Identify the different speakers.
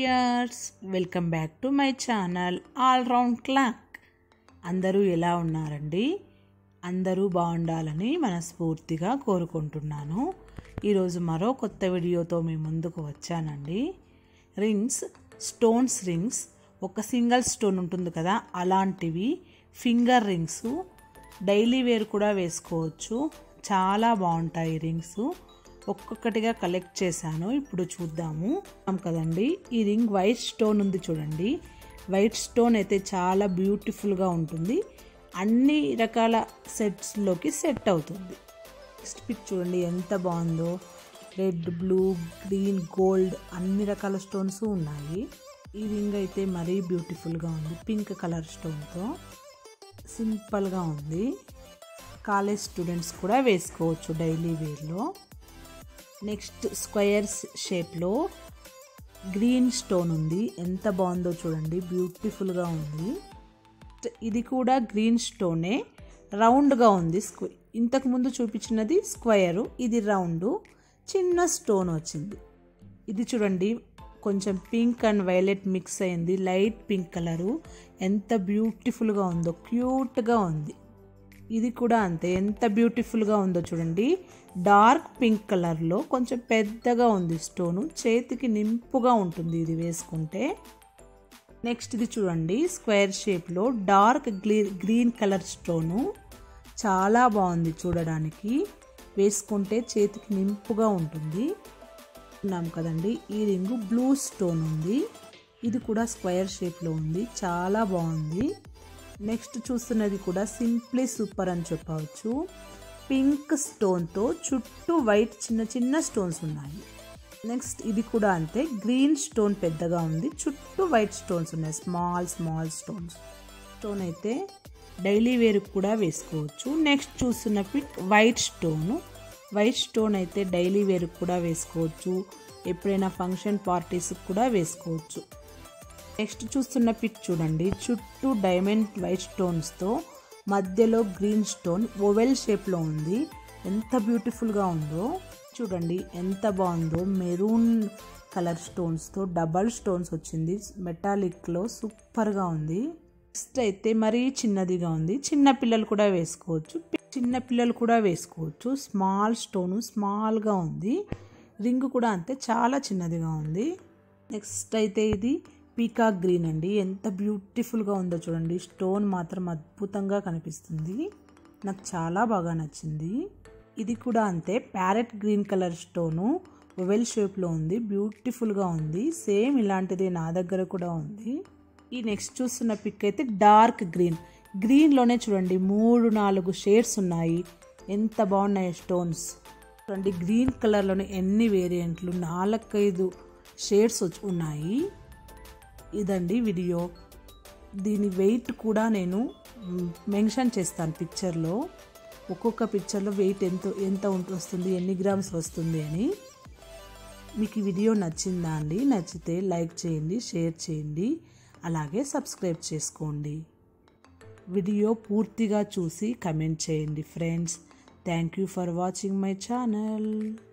Speaker 1: dears welcome back to my channel all round clock అందరూ ఎలా ఉన్నారండి అందరూ బాగుండాలని మనస్ఫూర్తిగా కోరుకుంటున్నాను ఈరోజు మరో కొత్త వీడియోతో మీ ముందుకు వచ్చానండి రింగ్స్ స్టోన్స్ రింగ్స్ ఒక సింగిల్ స్టోన్ ఉంటుంది కదా అలాంటివి ఫింగర్ రింగ్స్ డైలీ వేర్ కూడా వేసుకోవచ్చు చాలా బాగుంటాయి రింగ్స్ ఒక్కొక్కటిగా కలెక్ట్ చేశాను ఇప్పుడు చూద్దాము కదండి ఈ రింగ్ వైట్ స్టోన్ ఉంది చూడండి వైట్ స్టోన్ అయితే చాలా బ్యూటిఫుల్గా ఉంటుంది అన్ని రకాల సెట్స్లోకి సెట్ అవుతుంది నెక్స్ట్ పిక్ చూడండి ఎంత బాగుందో రెడ్ బ్లూ గ్రీన్ గోల్డ్ అన్ని రకాల స్టోన్స్ ఉన్నాయి ఈ రింగ్ అయితే మరీ బ్యూటిఫుల్గా ఉంది పింక్ కలర్ స్టోన్తో సింపుల్గా ఉంది కాలేజ్ స్టూడెంట్స్ కూడా వేసుకోవచ్చు డైలీ వేర్లో నెక్స్ట్ స్క్వయర్స్ షేప్లో గ్రీన్ స్టోన్ ఉంది ఎంత బాగుందో చూడండి బ్యూటిఫుల్గా ఉంది ఇది కూడా గ్రీన్ స్టోనే రౌండ్గా ఉంది స్క్వ ఇంతకు ముందు చూపించినది స్క్వయరు ఇది రౌండ్ చిన్న స్టోన్ వచ్చింది ఇది చూడండి కొంచెం పింక్ అండ్ వైలెట్ మిక్స్ అయింది లైట్ పింక్ కలరు ఎంత బ్యూటిఫుల్గా ఉందో క్యూట్గా ఉంది ఇది కూడా అంతే ఎంత బ్యూటిఫుల్గా ఉందో చూడండి డార్క్ పింక్ కలర్లో కొంచెం పెద్దగా ఉంది స్టోను చేతికి నింపుగా ఉంటుంది ఇది వేసుకుంటే నెక్స్ట్ ఇది చూడండి స్క్వేర్ షేప్లో డార్క్ గ్రీన్ కలర్ స్టోను చాలా బాగుంది చూడడానికి వేసుకుంటే చేతికి నింపుగా ఉంటుంది ఉన్నాం కదండి ఈ రింగు బ్లూ స్టోన్ ఉంది ఇది కూడా స్క్వేర్ షేప్లో ఉంది చాలా బాగుంది నెక్స్ట్ చూస్తున్నది కూడా సింప్లీ సూపర్ అని చెప్పవచ్చు పింక్ స్టోన్తో చుట్టూ వైట్ చిన్న చిన్న స్టోన్స్ ఉన్నాయి నెక్స్ట్ ఇది కూడా అంతే గ్రీన్ స్టోన్ పెద్దగా ఉంది చుట్టూ వైట్ స్టోన్స్ ఉన్నాయి స్మాల్ స్మాల్ స్టోన్స్ స్టోన్ అయితే డైలీ వేర్ కూడా వేసుకోవచ్చు నెక్స్ట్ చూస్తున్న pic white stone white stone అయితే డైలీ వేర్ కూడా వేసుకోవచ్చు ఎప్పుడైనా ఫంక్షన్ పార్టీస్కి కూడా వేసుకోవచ్చు నెక్స్ట్ చూస్తున్న పిక్ చూడండి చుట్టూ డైమండ్ వైట్ స్టోన్స్తో మధ్యలో గ్రీన్ స్టోన్ ఓవెల్ షేప్లో ఉంది ఎంత బ్యూటిఫుల్గా ఉందో చూడండి ఎంత బాగుందో మెరూన్ కలర్ స్టోన్స్తో డబల్ స్టోన్స్ వచ్చింది మెటాలిక్లో సూపర్గా ఉంది నెక్స్ట్ అయితే మరీ చిన్నదిగా ఉంది చిన్న పిల్లలు కూడా వేసుకోవచ్చు చిన్న పిల్లలు కూడా వేసుకోవచ్చు స్మాల్ స్టోను స్మాల్గా ఉంది రింగ్ కూడా అంతే చాలా చిన్నదిగా ఉంది నెక్స్ట్ అయితే ఇది పీకాక్ గ్రీన్ అండి ఎంత బ్యూటిఫుల్గా ఉందో చూడండి స్టోన్ మాత్రం అద్భుతంగా కనిపిస్తుంది నాకు చాలా బాగా నచ్చింది ఇది కూడా అంతే parrot green colour stone oval షేప్లో ఉంది బ్యూటిఫుల్గా ఉంది సేమ్ ఇలాంటిది నా దగ్గర కూడా ఉంది ఈ నెక్స్ట్ చూస్తున్న పిక్ అయితే డార్క్ గ్రీన్ గ్రీన్లోనే చూడండి మూడు నాలుగు షేడ్స్ ఉన్నాయి ఎంత బాగున్నాయి స్టోన్స్ చూడండి గ్రీన్ కలర్లోనే ఎన్ని వేరియంట్లు నాలుగైదు షేడ్స్ ఉన్నాయి ఇదండి వీడియో దీని వెయిట్ కూడా నేను మెన్షన్ చేస్తాను పిక్చర్లో ఒక్కొక్క పిక్చర్లో వెయిట్ ఎంత ఎంత వస్తుంది ఎన్ని గ్రామ్స్ వస్తుంది అని మీకు ఈ వీడియో నచ్చిందా అండి నచ్చితే లైక్ చేయండి షేర్ చేయండి అలాగే సబ్స్క్రైబ్ చేసుకోండి వీడియో పూర్తిగా చూసి కమెంట్ చేయండి friends thank you for watching my channel